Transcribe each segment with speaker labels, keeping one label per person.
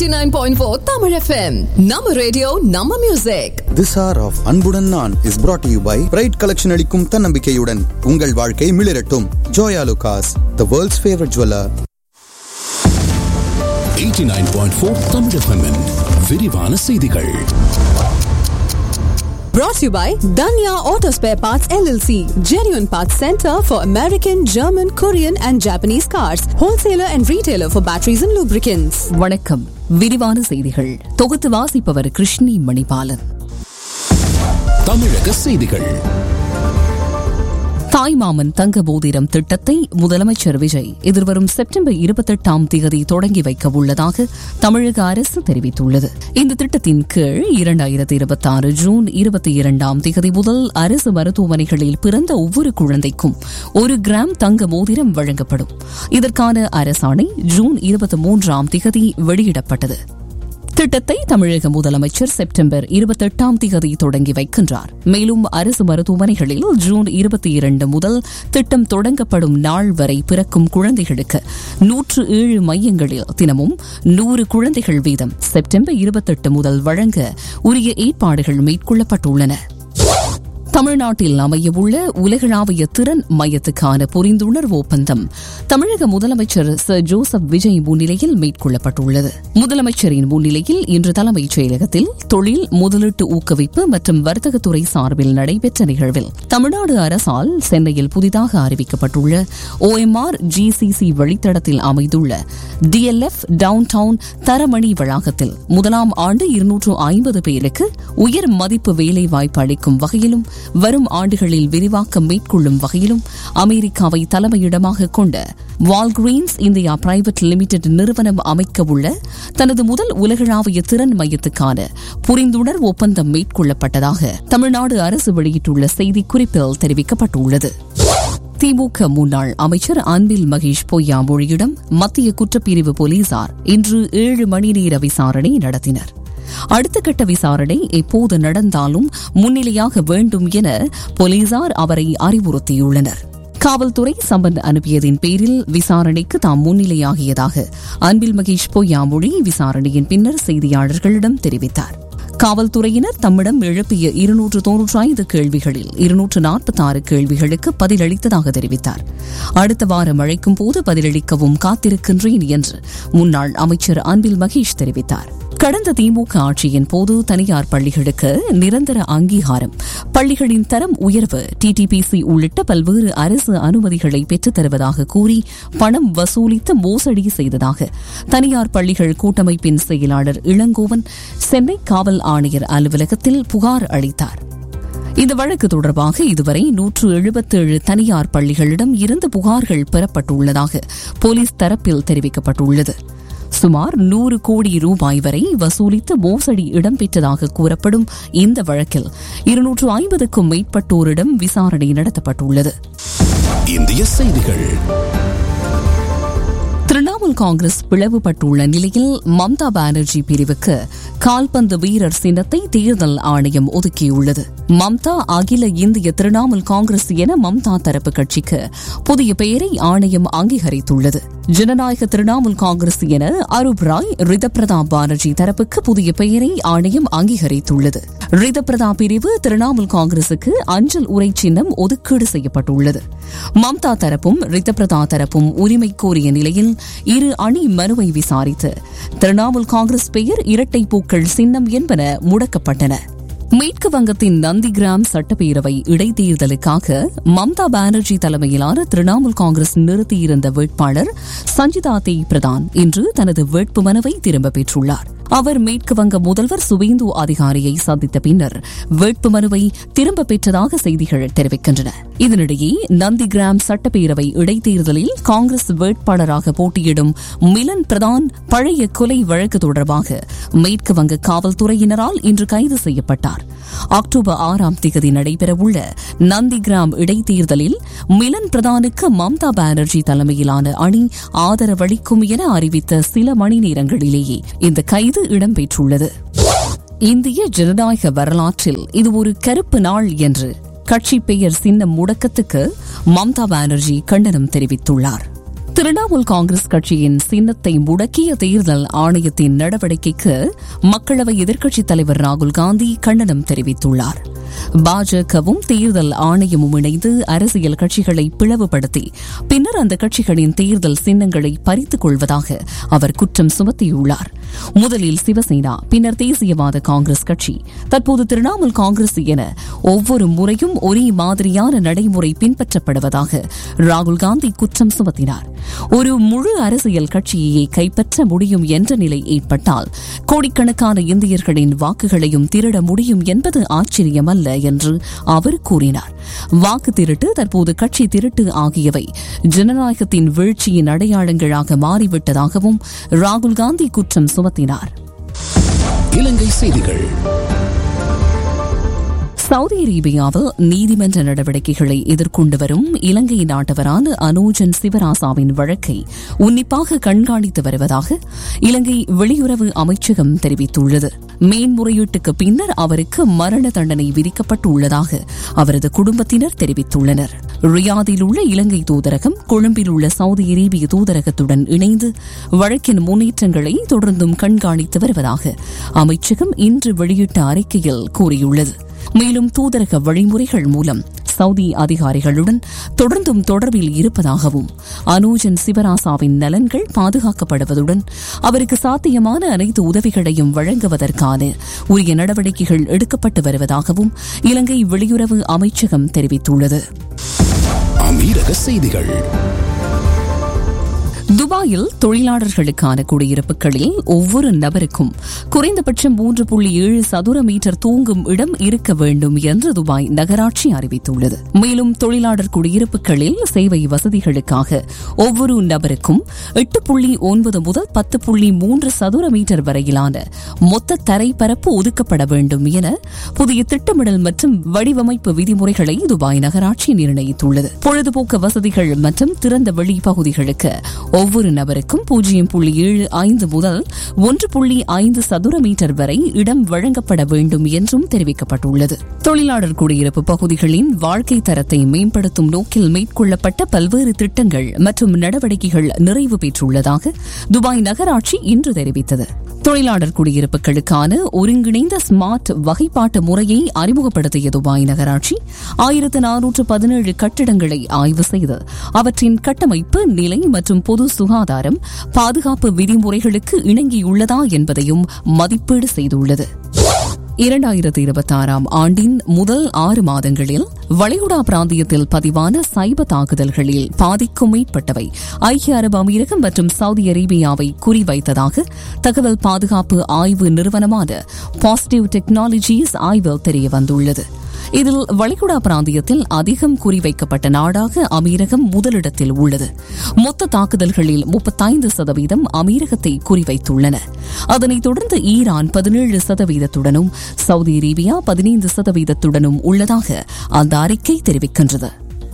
Speaker 1: 89.4 Tamil FM. நம்ம radio நம்ம music
Speaker 2: this are of அன்புடன் நான் is brought to you by pride collection அளிக்கும் தன்னம்பிக்கையுடன் உங்கள் வாழ்க்கை மிளிரட்டும் Joyalukkas the world's favourite jeweller
Speaker 3: 89.4 Tamil FM -இன் விரிவான செய்திகள்
Speaker 1: brought to you by Danya Auto Spare Parts LLC. Genuine Parts Center for American, German, Korean and Japanese cars. Wholesaler and retailer for batteries and lubricants.
Speaker 4: வணக்கம் விரிவான செய்திகள் தொகுத்து வாசிப்பவர் கிருஷ்ணி மணிபாலன்
Speaker 3: தமிழக செய்திகள்
Speaker 4: தாய்மாமன் தங்க போதிரம் திட்டத்தை முதலமைச்சர் விஜய் எதிர்வரும் செப்டம்பர் இருபத்தெட்டாம் தேதி தொடங்கி வைக்க உள்ளதாக தமிழக அரசு தெரிவித்துள்ளது இந்த திட்டத்தின் கீழ் இரண்டாயிரத்தி இருபத்தி ஆறு ஜூன் இருபத்தி இரண்டாம் தேதி முதல் அரசு மருத்துவமனைகளில் பிறந்த ஒவ்வொரு குழந்தைக்கும் ஒரு கிராம் தங்க மோதிரம் வழங்கப்படும் இதற்கான அரசாணை ஜூன் இருபத்தி மூன்றாம் தேதி வெளியிடப்பட்டது திட்டத்தை தமிழக முதலமைச்சர் செப்டம்பர் இருபத்தெட்டாம் தேதி தொடங்கி வைக்கின்றார் மேலும் அரசு மருத்துவமனைகளில் ஜூன் இருபத்தி இரண்டு முதல் திட்டம் தொடங்கப்படும் நாள் வரை பிறக்கும் குழந்தைகளுக்கு நூற்று ஏழு மையங்களில் தினமும் நூறு குழந்தைகள் வீதம் செப்டம்பர் இருபத்தெட்டு முதல் வழங்க உரிய ஏற்பாடுகள் மேற்கொள்ளப்பட்டுள்ளன தமிழ்நாட்டில் அமையவுள்ள உலகளாவிய திறன் மையத்துக்கான புரிந்துணர்வு ஒப்பந்தம் தமிழக முதலமைச்சர் சர் ஜோசப் விஜய் முன்னிலையில் மேற்கொள்ளப்பட்டுள்ளது முதலமைச்சரின் முன்னிலையில் இன்று தலைமைச் செயலகத்தில் தொழில் முதலீட்டு ஊக்குவிப்பு மற்றும் வர்த்தகத்துறை சார்பில் நடைபெற்ற நிகழ்வில் தமிழ்நாடு அரசால் சென்னையில் புதிதாக அறிவிக்கப்பட்டுள்ள ஓஎம்ஆர் ஜிசிசி வழித்தடத்தில் அமைந்துள்ள டிஎல்எஃப் டவுன் டவுன் தரமணி வளாகத்தில் முதலாம் ஆண்டு இருநூற்று ஐம்பது பேருக்கு உயர் மதிப்பு வேலை வாய்ப்பு அளிக்கும் வகையிலும் வரும் ஆண்டுகளில் விரிவாக்கம் மேற்கொள்ளும் வகையிலும் அமெரிக்காவை தலைமையிடமாக கொண்ட வால்கிரீன்ஸ் இந்தியா பிரைவேட் லிமிடெட் நிறுவனம் அமைக்கவுள்ள தனது முதல் உலகளாவிய திறன் மையத்துக்கான புரிந்துணர்வு ஒப்பந்தம் மேற்கொள்ளப்பட்டதாக தமிழ்நாடு அரசு வெளியிட்டுள்ள செய்திக்குறிப்பில் தெரிவிக்கப்பட்டுள்ளது திமுக முன்னாள் அமைச்சர் அன்பில் மகேஷ் பொய்யாமொழியிடம் மத்திய குற்றப்பிரிவு போலீசார் இன்று ஏழு மணி நேர விசாரணை நடத்தினர் அடுத்த கட்ட விசாரணை எப்போது நடந்தாலும் முன்னிலையாக வேண்டும் என போலீசார் அவரை அறிவுறுத்தியுள்ளனர் காவல்துறை சம்பன் அனுப்பியதின் பேரில் விசாரணைக்கு தாம் முன்னிலையாகியதாக அன்பில் மகேஷ் பொய்யாமொழி விசாரணையின் பின்னர் செய்தியாளர்களிடம் தெரிவித்தார் காவல்துறையினர் தம்மிடம் எழுப்பிய இருநூற்று தொன்னூற்றி ஐந்து கேள்விகளில் இருநூற்று நாற்பத்தி ஆறு கேள்விகளுக்கு பதிலளித்ததாக தெரிவித்தார் அடுத்த வாரம் அழைக்கும் போது பதிலளிக்கவும் காத்திருக்கின்றேன் என்று முன்னாள் அமைச்சர் அன்பில் மகேஷ் தெரிவித்தார் கடந்த திமுக ஆட்சியின் போது தனியார் பள்ளிகளுக்கு நிரந்தர அங்கீகாரம் பள்ளிகளின் தரம் உயர்வு டிடிபிசி உள்ளிட்ட பல்வேறு அரசு அனுமதிகளை பெற்றுத் தருவதாக கூறி பணம் வசூலித்து மோசடி செய்ததாக தனியார் பள்ளிகள் கூட்டமைப்பின் செயலாளர் இளங்கோவன் சென்னை காவல் ஆணையர் அலுவலகத்தில் புகார் அளித்தார் இந்த வழக்கு தொடர்பாக இதுவரை நூற்று எழுபத்தேழு தனியார் பள்ளிகளிடம் இருந்து புகார்கள் பெறப்பட்டுள்ளதாக போலீஸ் தரப்பில் தெரிவிக்கப்பட்டுள்ளது சுமார் நூறு கோடி ரூபாய் வரை வசூலித்து மோசடி இடம்பெற்றதாக கூறப்படும் இந்த வழக்கில் இருநூற்று ஐம்பதுக்கும் மேற்பட்டோரிடம் விசாரணை நடத்தப்பட்டுள்ளது
Speaker 3: இந்திய செய்திகள்
Speaker 4: திரிணாமுல் காங்கிரஸ் பிளவுபட்டுள்ள நிலையில் மம்தா பானர்ஜி பிரிவுக்கு கால்பந்து வீரர் சின்னத்தை தேர்தல் ஆணையம் ஒதுக்கியுள்ளது மம்தா அகில இந்திய திரிணாமுல் காங்கிரஸ் என மம்தா தரப்பு கட்சிக்கு புதிய பெயரை ஆணையம் அங்கீகரித்துள்ளது ஜனநாயக திரிணாமுல் காங்கிரஸ் என அரூப் ராய் ரிதப்பிரதாப் பானர்ஜி தரப்புக்கு புதிய பெயரை ஆணையம் அங்கீகரித்துள்ளது ரிதப்பிரதா பிரிவு திரிணாமுல் காங்கிரசுக்கு அஞ்சல் உரை சின்னம் ஒதுக்கீடு செய்யப்பட்டுள்ளது மம்தா தரப்பும் ரிதப்பிரதா தரப்பும் உரிமை கோரிய நிலையில் இரு அணி மனுவை விசாரித்து திரிணாமுல் காங்கிரஸ் பெயர் இரட்டை பூக்கள் சின்னம் என்பன முடக்கப்பட்டன மேற்கு வங்கத்தின் நந்திகிராம் சட்டப்பேரவை இடைத்தேர்தலுக்காக மம்தா பானர்ஜி தலைமையிலான திரிணாமுல் காங்கிரஸ் நிறுத்தியிருந்த வேட்பாளர் சஞ்சிதா தேய் பிரதான் இன்று தனது வேட்புமனுவை திரும்பப் பெற்றுள்ளார் அவர் மேற்கு வங்க முதல்வர் சுவேந்து அதிகாரியை சந்தித்த பின்னர் வேட்புமனுவை திரும்பப் பெற்றதாக செய்திகள் தெரிவிக்கின்றன இதனிடையே நந்திகிராம் சட்டப்பேரவை இடைத்தேர்தலில் காங்கிரஸ் வேட்பாளராக போட்டியிடும் மிலன் பிரதான் பழைய கொலை வழக்கு தொடர்பாக மேற்கு வங்க காவல்துறையினரால் இன்று கைது செய்யப்பட்டார் அக்டோபர் ஆறாம் தேதி நடைபெறவுள்ள நந்திகிராம் இடைத்தேர்தலில் மிலன் பிரதானுக்கு மம்தா பானர்ஜி தலைமையிலான அணி ஆதரவளிக்கும் என அறிவித்த சில மணி நேரங்களிலேயே இந்த கைது இடம்பெற்றுள்ளது இந்திய ஜனநாயக வரலாற்றில் இது ஒரு கருப்பு நாள் என்று கட்சி பெயர் சின்னம் முடக்கத்துக்கு மம்தா பானர்ஜி கண்டனம் தெரிவித்துள்ளார் திரிணாமுல் காங்கிரஸ் கட்சியின் சின்னத்தை முடக்கிய தேர்தல் ஆணையத்தின் நடவடிக்கைக்கு மக்களவை எதிர்க்கட்சித் தலைவர் ராகுல் காந்தி கண்டனம் தெரிவித்துள்ளார் பாஜகவும் தேர்தல் ஆணையமும் இணைந்து அரசியல் கட்சிகளை பிளவுபடுத்தி பின்னர் அந்த கட்சிகளின் தேர்தல் சின்னங்களை பறித்துக் கொள்வதாக அவர் குற்றம் சுமத்தியுள்ளார் முதலில் சிவசேனா பின்னர் தேசியவாத காங்கிரஸ் கட்சி தற்போது திரிணாமுல் காங்கிரஸ் என ஒவ்வொரு முறையும் ஒரே மாதிரியான நடைமுறை பின்பற்றப்படுவதாக ராகுல் காந்தி குற்றம் சுமத்தினார் ஒரு முழு அரசியல் கட்சியையே கைப்பற்ற முடியும் என்ற நிலை ஏற்பட்டால் கோடிக்கணக்கான இந்தியர்களின் வாக்குகளையும் திருட முடியும் என்பது ஆச்சரியமல்ல என்று அவர் கூறினார் வாக்கு திருட்டு தற்போது கட்சி திருட்டு ஆகியவை ஜனநாயகத்தின் வீழ்ச்சியின் அடையாளங்களாக மாறிவிட்டதாகவும் ராகுல் காந்தி குற்றம் சுமத்தினார்
Speaker 3: இலங்கை செய்திகள்
Speaker 4: சவுதி அரேபியாவில் நீதிமன்ற நடவடிக்கைகளை எதிர்கொண்டு வரும் இலங்கை நாட்டவரான அனோஜன் சிவராசாவின் வழக்கை உன்னிப்பாக கண்காணித்து வருவதாக இலங்கை வெளியுறவு அமைச்சகம் தெரிவித்துள்ளது மேன்முறையீட்டுக்கு பின்னர் அவருக்கு மரண தண்டனை விதிக்கப்பட்டுள்ளதாக அவரது குடும்பத்தினர் தெரிவித்துள்ளனர் ரியாதில் உள்ள இலங்கை தூதரகம் கொழும்பில் உள்ள சவுதி அரேபிய தூதரகத்துடன் இணைந்து வழக்கின் முன்னேற்றங்களை தொடர்ந்தும் கண்காணித்து வருவதாக அமைச்சகம் இன்று வெளியிட்ட அறிக்கையில் கூறியுள்ளது மேலும் தூதரக வழிமுறைகள் மூலம் சவுதி அதிகாரிகளுடன் தொடர்ந்தும் தொடர்பில் இருப்பதாகவும் அனூஜன் சிவராசாவின் நலன்கள் பாதுகாக்கப்படுவதுடன் அவருக்கு சாத்தியமான அனைத்து உதவிகளையும் வழங்குவதற்கான உரிய நடவடிக்கைகள் எடுக்கப்பட்டு வருவதாகவும் இலங்கை வெளியுறவு அமைச்சகம் தெரிவித்துள்ளது
Speaker 3: அமீரக செய்திகள்
Speaker 4: துபாயில் தொழிலாளர்களுக்கான குடியிருப்புகளில் ஒவ்வொரு நபருக்கும் குறைந்தபட்சம் மூன்று புள்ளி ஏழு சதுர மீட்டர் தூங்கும் இடம் இருக்க வேண்டும் என்று துபாய் நகராட்சி அறிவித்துள்ளது மேலும் தொழிலாளர் குடியிருப்புகளில் சேவை வசதிகளுக்காக ஒவ்வொரு நபருக்கும் எட்டு புள்ளி ஒன்பது முதல் பத்து புள்ளி மூன்று சதுர மீட்டர் வரையிலான மொத்த தரைப்பரப்பு ஒதுக்கப்பட வேண்டும் என புதிய திட்டமிடல் மற்றும் வடிவமைப்பு விதிமுறைகளை துபாய் நகராட்சி நிர்ணயித்துள்ளது பொழுதுபோக்கு வசதிகள் மற்றும் திறந்த வெளி பகுதிகளுக்கு ஒவ்வொரு நபருக்கும் பூஜ்ஜியம் புள்ளி ஏழு ஐந்து முதல் ஒன்று புள்ளி ஐந்து சதுர மீட்டர் வரை இடம் வழங்கப்பட வேண்டும் என்றும் தெரிவிக்கப்பட்டுள்ளது தொழிலாளர் குடியிருப்பு பகுதிகளின் வாழ்க்கை தரத்தை மேம்படுத்தும் நோக்கில் மேற்கொள்ளப்பட்ட பல்வேறு திட்டங்கள் மற்றும் நடவடிக்கைகள் நிறைவு பெற்றுள்ளதாக துபாய் நகராட்சி இன்று தெரிவித்தது தொழிலாளர் குடியிருப்புகளுக்கான ஒருங்கிணைந்த ஸ்மார்ட் வகைப்பாட்டு முறையை அறிமுகப்படுத்திய துபாய் நகராட்சி ஆயிரத்து நானூற்று பதினேழு கட்டிடங்களை ஆய்வு செய்து அவற்றின் கட்டமைப்பு நிலை மற்றும் பொது சுகாதாரம் பாதுகாப்பு விதிமுறைகளுக்கு இணங்கியுள்ளதா என்பதையும் மதிப்பீடு செய்துள்ளது இரண்டாயிரத்து இருபத்தாறாம் ஆண்டின் முதல் ஆறு மாதங்களில் வளைகுடா பிராந்தியத்தில் பதிவான சைப தாக்குதல்களில் பாதிக்கும் மேற்பட்டவை ஐக்கிய அரபு அமீரகம் மற்றும் சவுதி அரேபியாவை குறிவைத்ததாக தகவல் பாதுகாப்பு ஆய்வு நிறுவனமான பாசிட்டிவ் டெக்னாலஜிஸ் ஆய்வில் தெரியவந்துள்ளது இதில் வளைகுடா பிராந்தியத்தில் அதிகம் குறிவைக்கப்பட்ட நாடாக அமீரகம் முதலிடத்தில் உள்ளது மொத்த தாக்குதல்களில் முப்பத்தைந்து சதவீதம் அமீரகத்தை குறிவைத்துள்ளன அதனைத் தொடர்ந்து ஈரான் பதினேழு சதவீதத்துடனும் சவுதி அரேபியா பதினைந்து சதவீதத்துடனும் உள்ளதாக அந்த அறிக்கை தெரிவிக்கின்றது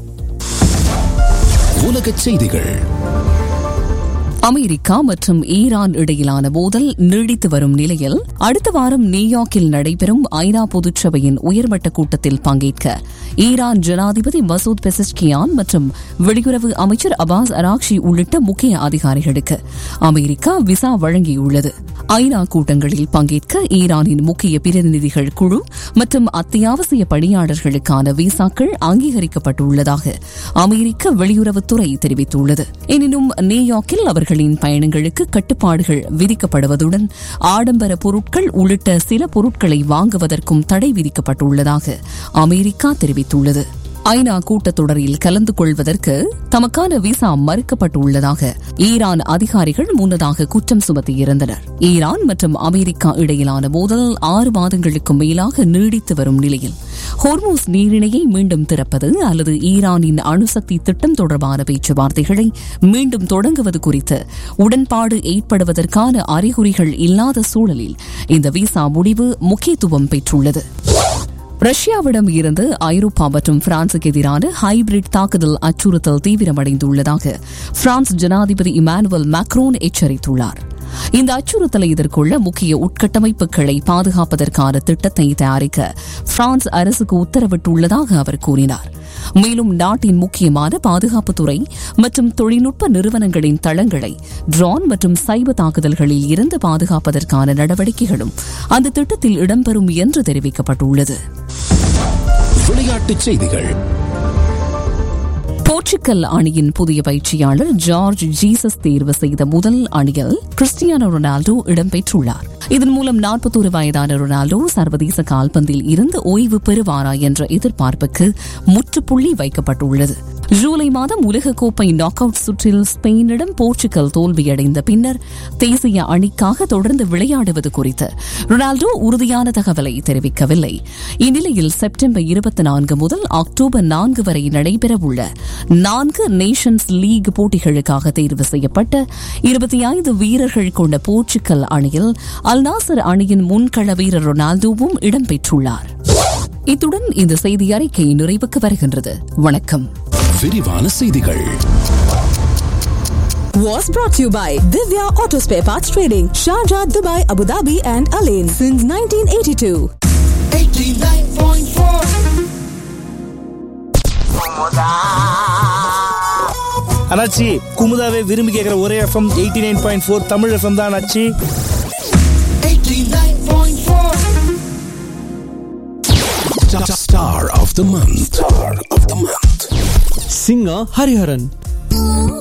Speaker 3: உலகச் செய்திகள்
Speaker 4: அமெரிக்கா மற்றும் ஈரான் இடையிலான மோதல் நீடித்து வரும் நிலையில் அடுத்த வாரம் நியூயார்க்கில் நடைபெறும் ஐநா பொதுச்சபையின் உயர்மட்ட கூட்டத்தில் பங்கேற்க ஈரான் ஜனாதிபதி மசூத் பெசஸ்கியான் மற்றும் வெளியுறவு அமைச்சர் அபாஸ் அராக்ஷி உள்ளிட்ட முக்கிய அதிகாரிகளுக்கு அமெரிக்கா விசா வழங்கியுள்ளது ஐநா கூட்டங்களில் பங்கேற்க ஈரானின் முக்கிய பிரதிநிதிகள் குழு மற்றும் அத்தியாவசிய பணியாளர்களுக்கான விசாக்கள் அங்கீகரிக்கப்பட்டுள்ளதாக அமெரிக்க வெளியுறவுத்துறை தெரிவித்துள்ளது எனினும் நியூயார்க்கில் அவர்களின் பயணங்களுக்கு கட்டுப்பாடுகள் விதிக்கப்படுவதுடன் ஆடம்பர பொருட்கள் உள்ளிட்ட சில பொருட்களை வாங்குவதற்கும் தடை விதிக்கப்பட்டுள்ளதாக அமெரிக்கா தெரிவித்துள்ளது ஐநா கூட்டத்தொடரில் கலந்து கொள்வதற்கு தமக்கான விசா மறுக்கப்பட்டுள்ளதாக ஈரான் அதிகாரிகள் முன்னதாக குற்றம் சுமத்தியிருந்தனர் ஈரான் மற்றும் அமெரிக்கா இடையிலான மோதல் ஆறு மாதங்களுக்கு மேலாக நீடித்து வரும் நிலையில் ஹோர்மூஸ் நீரிணையை மீண்டும் திறப்பது அல்லது ஈரானின் அணுசக்தி திட்டம் தொடர்பான பேச்சுவார்த்தைகளை மீண்டும் தொடங்குவது குறித்து உடன்பாடு ஏற்படுவதற்கான அறிகுறிகள் இல்லாத சூழலில் இந்த விசா முடிவு முக்கியத்துவம் பெற்றுள்ளது ரஷ்யாவிடம் இருந்து ஐரோப்பா மற்றும் பிரான்சுக்கு எதிரான ஹைபிரிட் தாக்குதல் அச்சுறுத்தல் தீவிரமடைந்துள்ளதாக பிரான்ஸ் ஜனாதிபதி இமானுவல் மேக்ரோன் எச்சரித்துள்ளார் இந்த அச்சுறுத்தலை எதிர்கொள்ள முக்கிய உட்கட்டமைப்புகளை பாதுகாப்பதற்கான திட்டத்தை தயாரிக்க பிரான்ஸ் அரசுக்கு உத்தரவிட்டுள்ளதாக அவர் கூறினார் மேலும் நாட்டின் முக்கியமான பாதுகாப்புத்துறை மற்றும் தொழில்நுட்ப நிறுவனங்களின் தளங்களை ட்ரோன் மற்றும் சைபர் தாக்குதல்களில் இருந்து பாதுகாப்பதற்கான நடவடிக்கைகளும் அந்த திட்டத்தில் இடம்பெறும் என்று தெரிவிக்கப்பட்டுள்ளது
Speaker 3: விளையாட்டுச் செய்திகள்
Speaker 4: போர்ச்சுகல் அணியின் புதிய பயிற்சியாளர் ஜார்ஜ் ஜீசஸ் தேர்வு செய்த முதல் அணியில் கிறிஸ்டியானோ ரொனால்டோ இடம்பெற்றுள்ளார் இதன் மூலம் நாற்பத்தோரு வயதான ரொனால்டோ சர்வதேச கால்பந்தில் இருந்து ஓய்வு பெறுவாரா என்ற எதிர்பார்ப்புக்கு முற்றுப்புள்ளி வைக்கப்பட்டுள்ளது ஜூலை மாதம் உலகக்கோப்பை நாக் அவுட் சுற்றில் ஸ்பெயினிடம் போர்ச்சுகல் தோல்வியடைந்த பின்னர் தேசிய அணிக்காக தொடர்ந்து விளையாடுவது குறித்து ரொனால்டோ உறுதியான தகவலை தெரிவிக்கவில்லை இந்நிலையில் செப்டம்பர் இருபத்தி நான்கு முதல் அக்டோபர் நான்கு வரை நடைபெறவுள்ள நான்கு நேஷன்ஸ் லீக் போட்டிகளுக்காக தேர்வு செய்யப்பட்ட இருபத்தி ஐந்து வீரர்கள் கொண்ட போர்ச்சுகல் அணியில் அல்நாசர் அணியின் முன்கள வீரர் ரொனால்டோவும் இடம்பெற்றுள்ளார் இத்துடன் இந்த செய்தி அறிக்கை நிறைவுக்கு வருகின்றது வணக்கம்
Speaker 3: விரிவான செய்திகள்
Speaker 1: Was brought to you by Divya Auto Spare Parts Trading, Sharjah, Dubai, Abu Dhabi, and Alain since 1982.
Speaker 5: அண்ணாச்சி குமுதாவே விரும்பி கேட்குற ஒரே FM eighty nine point four Tamil FM தான் அண்ணாச்சி
Speaker 3: Star of the month. Star of the month.
Speaker 6: singer Hariharan.